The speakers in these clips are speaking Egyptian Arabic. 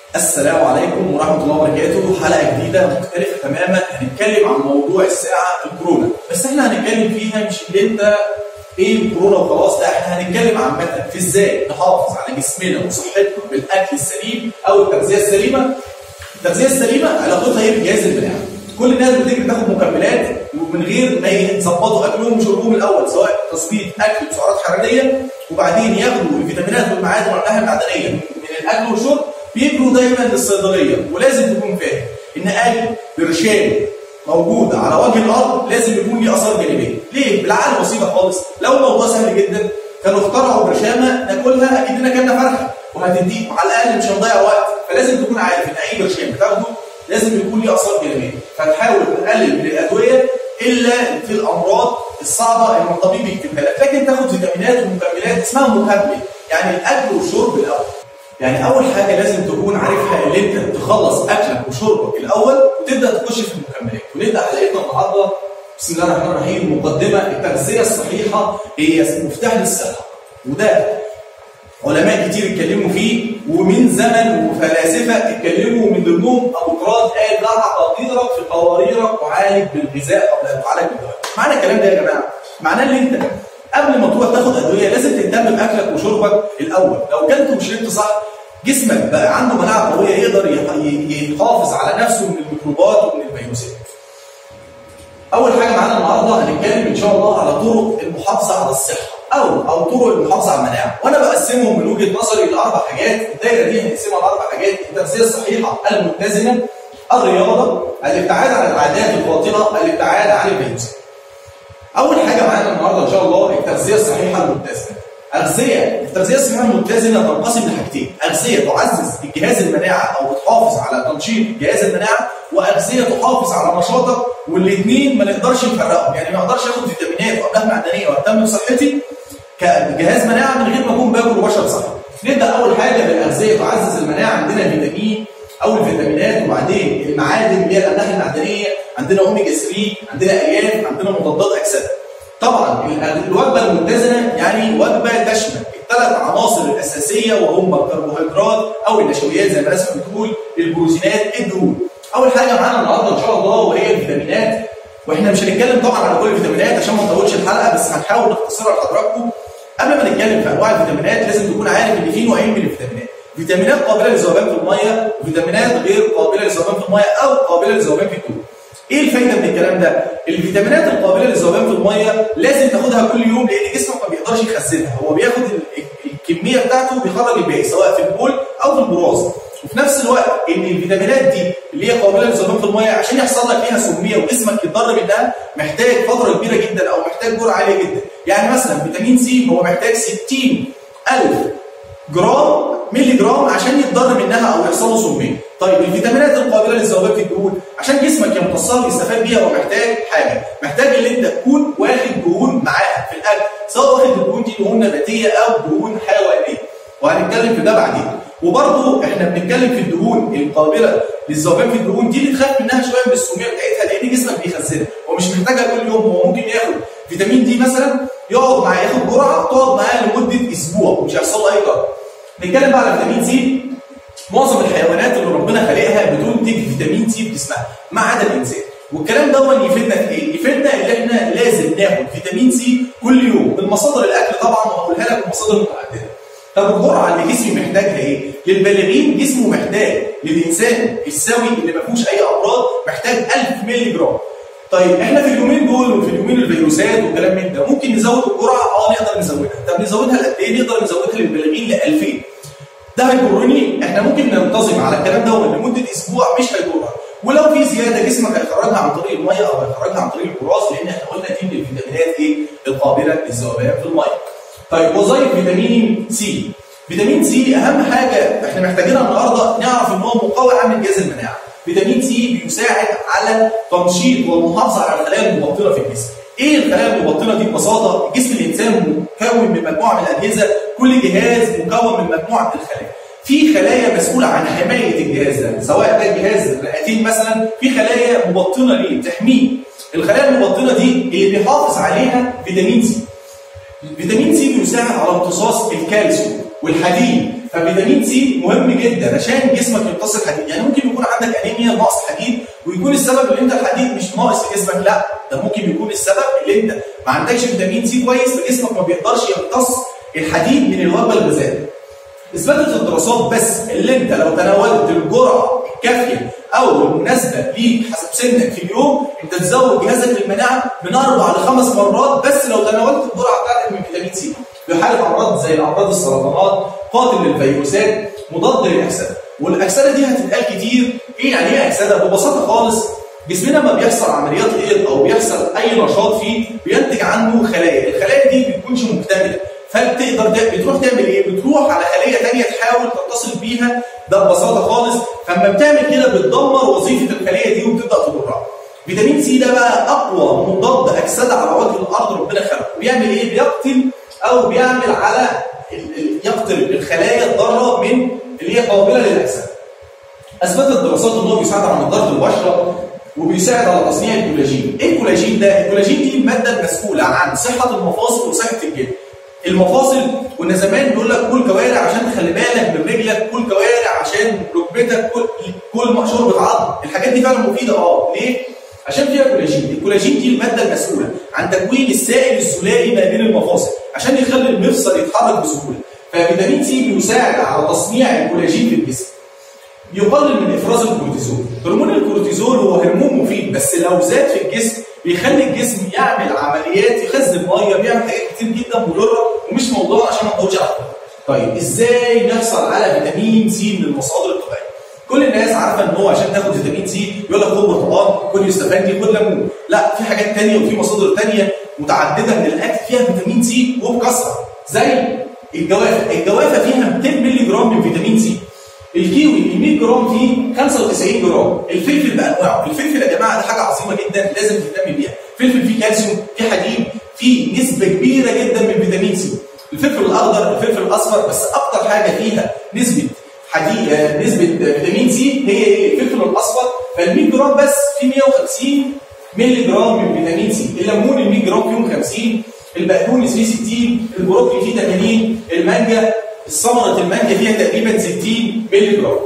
السلام عليكم ورحمة الله وبركاته حلقة جديدة مختلفة تماما هنتكلم عن موضوع الساعة الكورونا بس احنا هنتكلم فيها مش اللي انت ايه الكورونا وخلاص لا احنا هنتكلم عامة في ازاي نحافظ على جسمنا وصحتنا بالاكل السليم او التغذية السليمة التغذية السليمة علاقتها ايه بجهاز المناعة كل الناس بتيجي تاخد مكملات ومن غير ما يظبطوا اكلهم وشربهم الاول سواء تظبيط اكل بسعرات حراريه وبعدين ياخدوا الفيتامينات والمعادن والاملاح المعدنيه من الاكل والشرب بيجروا دايما للصيدليه ولازم تكون فاهم ان اي برشام موجود على وجه الارض لازم يكون ليه اثار جانبيه ليه بالعقل بسيطه خالص لو الموضوع سهل جدا كانوا اخترعوا برشامه ناكلها اكننا كلنا فرخه وهتديك على الاقل مش هنضيع وقت فلازم تكون عارف ان اي برشام بتاخده لازم يكون ليه اثار جانبيه فتحاول تقلل من الادويه الا في الامراض الصعبه اللي الطبيب يكتبها لك لكن تاخد فيتامينات ومكملات اسمها مكمل يعني الاكل والشرب الاول يعني اول حاجه لازم تكون عارفها ان انت تخلص اكلك وشربك الاول وتبدا تخش في المكملات ونبدا حلقتنا النهارده بسم الله الرحمن الرحيم مقدمه التغذيه الصحيحه هي مفتاح للصحه وده علماء كتير اتكلموا فيه ومن زمن وفلاسفه اتكلموا من ضمنهم ابو قراط قال ضع تقديرك في قواريرك وعالج بالغذاء قبل ان تعالج بالدواء. معنى الكلام ده يا جماعه معناه ان انت قبل ما تروح تاخد ادويه لازم تهتم باكلك وشربك الاول، لو كلت وشربت صح جسمك بقى عنده مناعه قويه يقدر يحافظ على نفسه من الميكروبات ومن الفيروسات. اول حاجه معانا النهارده هنتكلم ان شاء الله على طرق المحافظه على الصحه. او او طرق المحافظه على المناعه وانا بقسمهم من وجهه نظري لاربع حاجات الدايره دي هنقسمها لاربع حاجات التغذيه الصحيحه المتزنه الرياضه الابتعاد عن العادات الباطله الابتعاد عن الفيروس اول حاجه معانا النهارده ان شاء الله التغذيه الصحيحه المتزنه أغذية التغذية الصحيحة المتزنة تنقسم لحاجتين، أغذية تعزز الجهاز المناعة أو تحافظ على تنشيط جهاز المناعة، وأغذية تحافظ على نشاطك، والاثنين ما نقدرش نفرقهم، يعني ما اقدرش اخد فيتامينات وأملاح معدنية واهتم بصحتي كجهاز مناعه من غير ما اكون باكل وبشرب صح. نبدا اول حاجه بالاغذيه تعزز المناعه عندنا فيتامين او الفيتامينات وبعدين المعادن اللي هي الاملاح المعدنيه عندنا اوميجا 3 عندنا الياف عندنا مضادات اكسده. طبعا الوجبه المتزنه يعني وجبه تشمل الثلاث عناصر الاساسيه وهم الكربوهيدرات او النشويات زي ما الناس بتقول البروتينات الدهون. اول حاجه معانا النهارده ان شاء الله وهي الفيتامينات واحنا مش هنتكلم طبعا على كل الفيتامينات عشان ما نطولش الحلقه بس هنحاول نختصرها لحضراتكم قبل ما نتكلم في انواع الفيتامينات لازم تكون عارف ان في نوعين من الفيتامينات فيتامينات قابله للذوبان في الميه وفيتامينات غير قابله للذوبان في الميه او قابله للذوبان في الدهون ايه الفايده من الكلام ده الفيتامينات القابله للذوبان في الميه لازم تاخدها كل يوم لان جسمك ما بيقدرش يخزنها هو بياخد الكميه بتاعته بيخرج الباقي سواء في البول او في البراز وفي نفس الوقت ان الفيتامينات دي اللي هي قابله للذوبان في الميه عشان يحصل لك فيها سميه وجسمك يتضر منها محتاج فتره كبيره جدا او محتاج جرعه عاليه جدا يعني مثلا فيتامين سي هو محتاج 60000 جرام مللي جرام عشان يتضر منها او يحصل له سميه طيب الفيتامينات القابله للذوبان في الدهون عشان جسمك يمتصها ويستفاد بيها هو محتاج حاجه محتاج ان انت تكون واخد دهون معاها في الاكل سواء واخد الدهون دي دهون نباتيه او دهون حيوانيه وهنتكلم في ده بعدين وبرضه احنا بنتكلم في الدهون القابله للذوبان في الدهون دي بتخاف منها شويه من السميه بتاعتها لان جسمك بيخزنها هو مش محتاجها كل يوم هو ممكن ياخد فيتامين دي مثلا يقعد معاه ياخد جرعه تقعد معاه لمده اسبوع ومش هيحصل له اي ضرر. نتكلم بقى على فيتامين سي معظم الحيوانات اللي ربنا خلقها بتنتج فيتامين سي في جسمها ما عدا الانسان والكلام ده يفيدنا في ايه؟ يفيدنا ان احنا لازم ناخد فيتامين سي كل يوم من مصادر الاكل طبعا وهقولها لك مصادر متعدده. طب الجرعه اللي جسمي محتاجها ايه؟ للبالغين جسمه محتاج للانسان السوي اللي ما فيهوش اي امراض محتاج 1000 مللي جرام. طيب احنا في اليومين دول وفي اليومين الفيروسات وكلام من ده ممكن نزود الجرعه اه نقدر نزودها، طب نزودها لقد ايه؟ نقدر نزودها للبالغين ل 2000. ده هيضرني احنا ممكن ننتظم على الكلام ده لمده اسبوع مش هيضرها. ولو في زياده جسمك هيخرجها عن طريق الميه او هيخرجها عن طريق البراز لان احنا قلنا دي من الفيتامينات ايه؟ القابله للذوبان في الميه. طيب وظائف فيتامين سي فيتامين سي اهم حاجه احنا محتاجينها النهارده نعرف ان هو مقوي عامل جهاز المناعه فيتامين سي بيساعد على تنشيط والمحافظه على الخلايا المبطنه في الجسم ايه الخلايا المبطنه دي ببساطه جسم الانسان مكون من مجموعه من الاجهزه كل جهاز مكون من مجموعه من الخلايا في خلايا مسؤوله عن حمايه الجهاز ده سواء ده جهاز الرئتين مثلا في خلايا مبطنه ليه تحميه الخلايا المبطنه دي اللي بيحافظ عليها فيتامين سي فيتامين سي بيساعد على امتصاص الكالسيوم والحديد ففيتامين سي مهم جدا عشان جسمك يمتص الحديد يعني ممكن يكون عندك انيميا نقص حديد ويكون السبب ان انت الحديد مش ناقص في جسمك لا ده ممكن يكون السبب ان انت ما عندكش فيتامين سي كويس فجسمك ما بيقدرش يمتص الحديد من الوجبه الغذائيه اثبتت الدراسات بس اللي انت لو تناولت الجرعه الكافيه او المناسبه ليك حسب سنك في اليوم انت تزود جهازك المناعه من اربع لخمس مرات بس لو تناولت الجرعه بتاعتك من فيتامين سي في حاله امراض زي الامراض السرطانات قاتل للفيروسات مضاد للاكسده والاكسده دي هتتقال كتير ايه يعني ايه اكسده ببساطه خالص جسمنا لما بيحصل عمليات ايض او بيحصل اي نشاط فيه بينتج عنه خلايا الخلايا دي ما بتكونش مكتمله فبتقدر بتروح تعمل ايه؟ بتروح على خليه ثانيه تحاول تتصل بيها ده ببساطه خالص فلما بتعمل كده بتدمر وظيفه الخليه دي وبتبدا تضرها. فيتامين سي ده بقى اقوى مضاد اكسده على وجه الارض ربنا خلقه، بيعمل ايه؟ بيقتل او بيعمل على يقتل الخلايا الضاره من اللي هي قابله للاكسده. اثبتت الدراسات ان هو بيساعد على نضاره البشره وبيساعد على تصنيع الكولاجين. ايه الكولاجين ده؟ الكولاجين دي الماده المسؤوله عن صحه المفاصل وصحه الجلد. المفاصل كنا زمان بيقول لك كل كوارع عشان تخلي بالك من رجلك كل كوارع عشان ركبتك كل كل شوربه عظم الحاجات دي فعلا مفيده اه ليه؟ عشان فيها كولاجين الكولاجين دي الماده المسؤوله عن تكوين السائل السلالي ما بين المفاصل عشان يخلي المفصل يتحرك بسهوله ففيتامين سي بيساعد على تصنيع الكولاجين في الجسم يقلل من افراز الكورتيزول هرمون الكورتيزول هو هرمون مفيد بس لو زاد في الجسم بيخلي الجسم يعمل عمليات يخزن ميه بيعمل حاجات كتير جدا مضره ومش موضوع عشان ما نقولش على طيب ازاي نحصل على فيتامين سي من المصادر الطبيعيه؟ كل الناس عارفه ان هو عشان تاخد فيتامين سي يقول لك خد برتقال خد يوستفندي خد ليمون لا في حاجات ثانيه وفي مصادر ثانيه متعدده من الاكل فيها فيتامين سي وبكثره زي الجوافه الجوافه فيها 200 مللي جرام من فيتامين سي الكيوي ال 100 جرام فيه 95 جرام الفلفل بانواعه الفلفل يا جماعه ده حاجه عظيمه جدا لازم تهتم بيها الفلفل فيه كالسيوم فيه حديد فيه نسبه كبيره جدا من فيتامين سي الفلفل الاخضر الفلفل الاصفر بس اكتر حاجه فيها نسبه حديد نسبه فيتامين سي هي ايه الفلفل الاصفر فال 100 جرام بس فيه 150 مللي جرام من فيتامين سي الليمون ال 100 جرام فيهم 50 البقدونس فيه 60 البروكلي فيه 80 المانجا ثمرة المانجا فيها تقريبا 60 مللي جرام.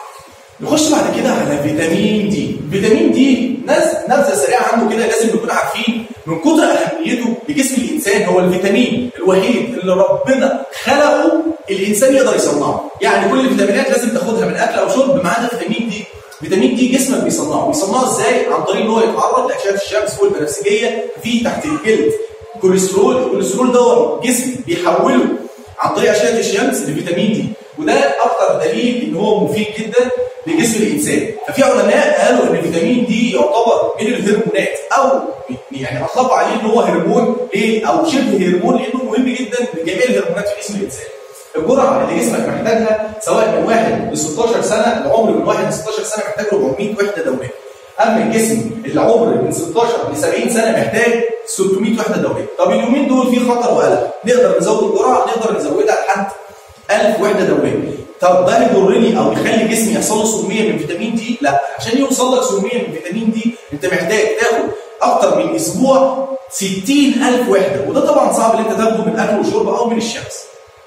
نخش بعد كده على فيتامين دي، فيتامين دي نبذة سريعة عنه كده لازم نكون عارفين من كتر أهميته لجسم الإنسان هو الفيتامين الوحيد اللي ربنا خلقه الإنسان يقدر يصنعه، يعني كل الفيتامينات لازم تاخدها من أكل أو شرب ما عدا فيتامين دي. فيتامين دي جسمك بيصنعه، بيصنعه ازاي؟ عن طريق ان هو يتعرض لاشعه الشمس والبنفسجيه في تحت الجلد. كوليسترول، الكوليسترول ده جسم بيحوله عن طريق اشعه الشمس لفيتامين دي وده اكتر دليل ان هو مفيد جدا لجسم الانسان ففي علماء قالوا ان فيتامين دي يعتبر من الهرمونات او يعني اطلقوا عليه ان هو هرمون ليه او شبه هرمون لانه مهم جدا لجميع الهرمونات في جسم الانسان الجرعه اللي جسمك محتاجها سواء من 1 ل 16 سنه العمر من 1 ل 16 سنه محتاج 400 وحده دوريه اما الجسم اللي عمر من 16 ل 70 سنه محتاج 600 وحده دوريه طب اليومين دول في خطر وقلق نقدر نزود الجرعه نقدر نزودها لحد 1000 وحده دوريه طب ده يضرني او يخلي جسمي يحصل له سميه من فيتامين دي لا عشان يوصل لك سميه من فيتامين دي انت محتاج تاخد اكتر من اسبوع 60000 وحده وده طبعا صعب ان انت تاخده من اكل وشرب او من الشمس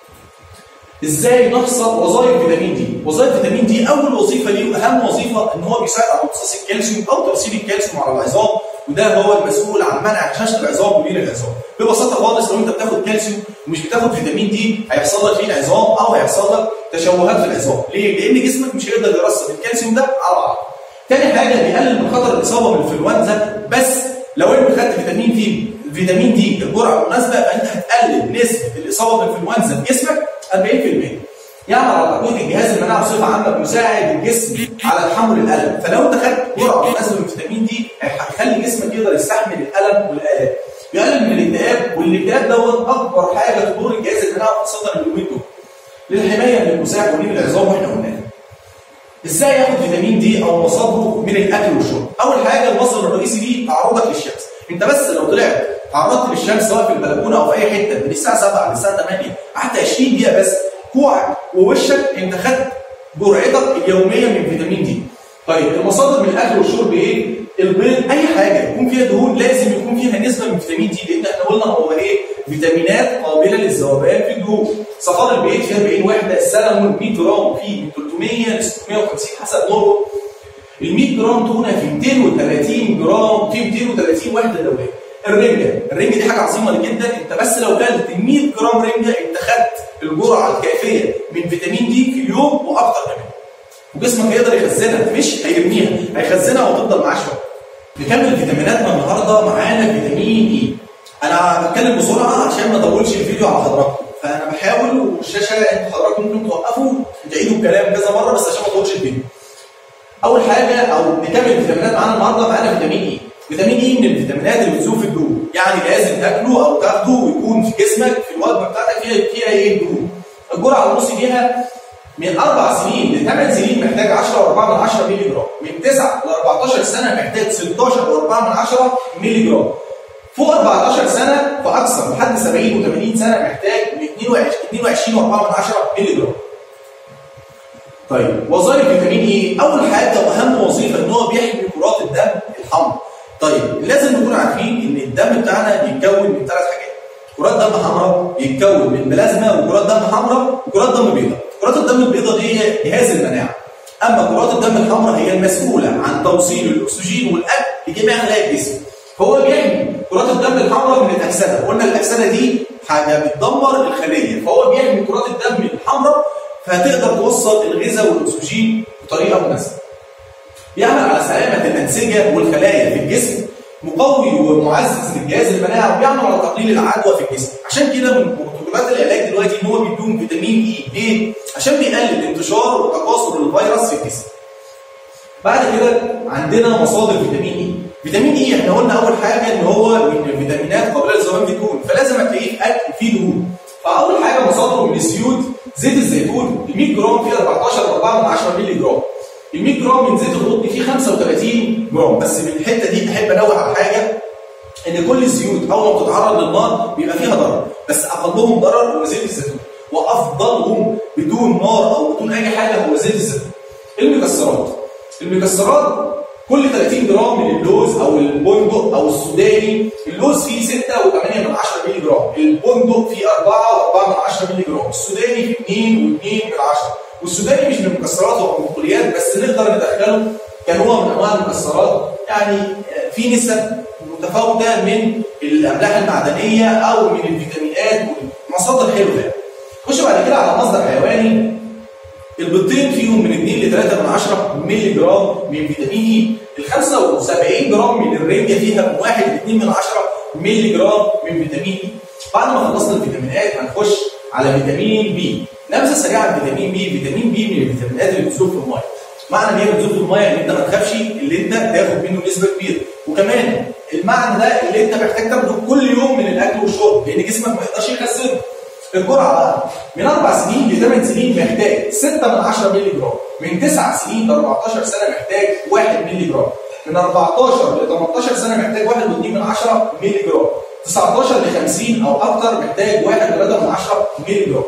ازاي نحصل وظائف فيتامين دي؟ وظائف فيتامين دي اول وظيفه ليه واهم وظيفه ان هو بيساعد على امتصاص الكالسيوم او ترسيب الكالسيوم على العظام وده هو المسؤول عن منع هشاشه العظام ولين العظام. ببساطه خالص لو انت بتاخد كالسيوم ومش بتاخد فيتامين دي هيحصل لك لين عظام او هيحصل لك تشوهات في العظام، ليه؟ لان جسمك مش هيقدر يرسب الكالسيوم ده على بعض. تاني حاجه بيقلل من خطر الاصابه بالانفلونزا بس لو انت خدت فيتامين دي فيتامين دي الجرعه المناسبه فانت هتقلل نسبه الاصابه بالانفلونزا في جسمك 40%. يعمل على تقويه الجهاز المناعي بصفه عامه بيساعد الجسم على تحمل الالم فلو انت خدت جرعه مناسبه من فيتامين دي هيخلي جسمك يقدر يستحمل الالم والالام يقلل من الاكتئاب والاكتئاب دوت اكبر حاجه تضر الجهاز المناعي خاصه اليومين دول للحمايه من المساعد ولين العظام واحنا قلناها ازاي ياخد فيتامين دي او مصادره من الاكل والشرب اول حاجه المصدر الرئيسي ليه تعرضك للشمس انت بس لو طلعت تعرضت للشمس سواء في البلكونه او في اي حته من الساعه 7 للساعه 8 قعدت 20 دقيقه بس كوعك ووشك انت خدت جرعتك اليوميه من فيتامين دي. طيب المصادر من الاكل والشرب ايه؟ البيض اي حاجه يكون فيها دهون لازم يكون فيها نسبه من فيتامين دي لان احنا قلنا هو ايه فيتامينات قابله للذوبان في الدهون صفار البيض فيها 40 وحده السلمون 100 جرام فيه من 300 ل 650 حسب نوعه ال 100 جرام تونه في 230 جرام في 230 وحده دوريه الرنجه الرنجه دي حاجه عظيمه جدا انت بس لو كلت 100 جرام رنجه انت خدت الجرعه الكافيه من فيتامين دي في اليوم واكتر كمان وجسمك هيقدر يخزنها مش هيرميها هيخزنها وتفضل معاه شويه نكمل فيتاميناتنا النهارده معانا فيتامين اي انا بتكلم بسرعه عشان ما اطولش الفيديو على حضراتكم فانا بحاول والشاشه انتوا حضراتكم ممكن توقفوا تعيدوا الكلام كذا مره بس عشان ما اطولش الفيديو اول حاجه او نكمل الفيتامينات معانا النهارده معانا فيتامين اي فيتامين اي من الفيتامينات اللي بتذوب في الدهون يعني لازم تاكله او تاخده ويكون في جسمك في الوجبه بتاعتك فيها فيها ايه دهون الجرعه الونص فيها من اربع سنين لثمان سنين محتاج 10 و4 مللي جرام من 9 ل 14 سنه محتاج 16 و4 مللي جرام فوق 14 سنه فاكثر لحد 70 و80 سنه محتاج من 22 و4 مللي جرام طيب وظائف فيتامين ايه؟ اول حاجه واهم وظيفه ان هو بيحمي كرات الدم الحمراء. طيب لازم نكون عارفين ان الدم بتاعنا بيتكون من ثلاث حاجات. كرات دم حمراء بيتكون من بلازما وكرات دم حمراء وكرات دم بيضاء. كرات الدم البيضاء دي هي جهاز المناعه. اما كرات الدم الحمراء هي المسؤوله عن توصيل الاكسجين والاكل لجميع خلايا الجسم. فهو بيحمي كرات الدم الحمراء من الاكسده، قلنا الاكسده دي حاجه بتدمر الخليه، فهو بيحمي كرات الدم الحمراء فهتقدر توصل الغذاء والاكسجين بطريقه مناسبه. بيعمل على سلامه الانسجه والخلايا في الجسم مقوي ومعزز للجهاز المناعي وبيعمل على تقليل العدوى في الجسم، عشان كده من بروتوكولات العلاج دلوقتي ان هو بيدوم فيتامين اي ليه؟ عشان بيقلل انتشار وتكاثر الفيروس في الجسم. بعد كده عندنا مصادر فيتامين اي. فيتامين اي احنا قلنا اول حاجه ان هو من الفيتامينات قابله للذوبان في الدهون، فلازم هتلاقيه في اكل فيه دهون. فاول حاجه مصادره من الزيوت زيت الزيتون ال 100 جرام فيه 14.4 مللي جرام ال 100 جرام من زيت القطن فيه 35 جرام بس من الحته دي احب انوه على حاجه ان كل الزيوت اول ما بتتعرض للنار بيبقى فيها ضرر بس اقلهم ضرر هو زيت الزيتون وافضلهم بدون نار او بدون اي حاجه هو زيت الزيتون المكسرات المكسرات كل 30 جرام من اللوز او البندق او السوداني اللوز فيه 6 و8 من 10 مللي جرام البندق فيه 4 و4 من 10 مللي جرام السوداني فيه 2 و2 من 10 والسوداني مش من المكسرات هو من البقوليات بس نقدر ندخله كنوع من انواع المكسرات يعني في نسب متفاوته من الاملاح المعدنيه او من الفيتامينات ومصادر حلوه يعني. خش بعد كده على مصدر حيواني البيضتين فيهم من 2 ل 3 من 10 مللي جرام من فيتامين اي ال 75 جرام من الرنجه فيها من 1 ل 2 من 10 مللي جرام من فيتامين اي بعد ما خلصنا الفيتامينات هنخش على فيتامين بي نبذه سريعه عن فيتامين بي فيتامين بي من الفيتامينات اللي بتذوب في الميه معنى ان هي بتذوب في الميه ان انت ما تخافش اللي انت تاخد منه نسبه كبيره وكمان المعنى ده اللي انت محتاج تاخده كل يوم من الاكل والشرب لان جسمك ما يقدرش يخزنه الجرعه بقى من اربع سنين ل 8 سنين محتاج 6 من 10 مللي جرام من 9 سنين ل 14 سنه محتاج 1 مللي جرام من 14 ل 18 سنه محتاج 1.2 من 10 مللي جرام 19 ل 50 او اكتر محتاج 1.3 من 10 مللي جرام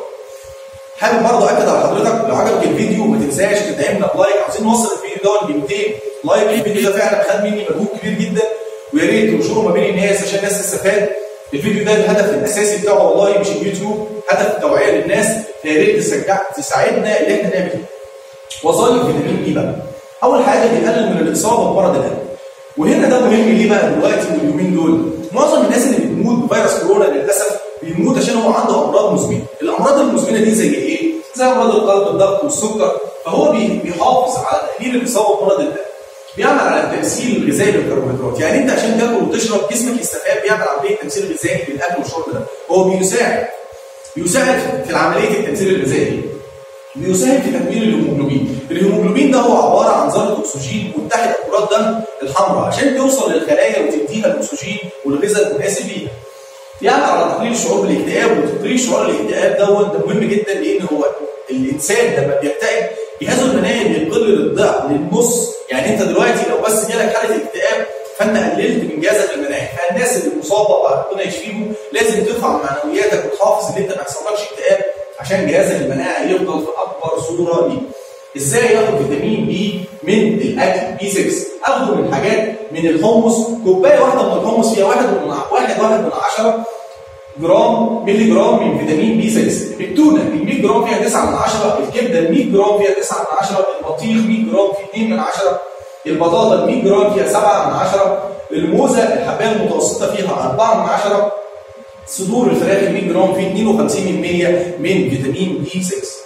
حابب برضه اكد على حضرتك لو عجبك الفيديو ما تنساش تدعمنا بلايك عاوزين نوصل الفيديو ده ل 200 لايك الفيديو ده فعلا خد مني مجهود كبير جدا ويا ريت تنشره ما بين الناس عشان الناس تستفاد الفيديو ده الهدف الاساسي بتاعه والله مش اليوتيوب هدف التوعيه للناس فيا ريت تساعدنا ان احنا نعمل كده. وظائف فيتامين بي بقى. اول حاجه بيقلل من الاصابه بمرض القلب. وهنا ده مهم ليه بقى دلوقتي واليومين دول؟ معظم الناس اللي بتموت بفيروس كورونا للاسف بيموت عشان هو عنده امراض مزمنه. الامراض المزمنه دي زي ايه؟ زي امراض القلب الضغط والسكر فهو بيحافظ على تقليل الاصابه بمرض القلب. بيعمل على التمثيل الغذائي للكربوهيدرات، يعني انت عشان تاكل وتشرب جسمك يستفاد بيعمل عمليه تمثيل غذائي بالاكل والشرب ده، هو بيساعد بيساعد في عمليه التمثيل الغذائي. بيساهم في تكوين الهيموجلوبين، الهيموجلوبين ده هو عباره عن ذره اكسجين متحده بكرات دم الحمراء عشان توصل للخلايا وتديها الاكسجين والغذاء المناسب ليها. يعمل على تقليل الشعور بالاكتئاب وتقليل شعور الاكتئاب دوت ده مهم جدا لان هو الانسان لما بيكتئب جهازه المناعي بيقل للضعف للنص يعني انت دلوقتي لو بس جالك حاله اكتئاب فانت قللت من جهازك المناعي فالناس اللي مصابه ربنا يشفيهم لازم ترفع معنوياتك وتحافظ ان انت ما يحصلكش اكتئاب عشان جهازك المناعي يفضل في اكبر صوره ليه. ازاي ياخد فيتامين بي من الاكل بي 6 اخده من حاجات من الحمص كوبايه واحده من الحمص فيها واحد من واحد واحد من 10 جرام مللي جرام من فيتامين بي 6 التونه ال 100 جرام فيها 9 من 10 الكبده ال 100 جرام فيها 9 من 10 البطيخ 100 جرام فيه 2 من 10 البطاطا ال 100 جرام فيها 7 من 10 الموزه الحبايه المتوسطه فيها 4 من 10 صدور الفراخ ال 100 جرام فيه 52% من فيتامين بي 6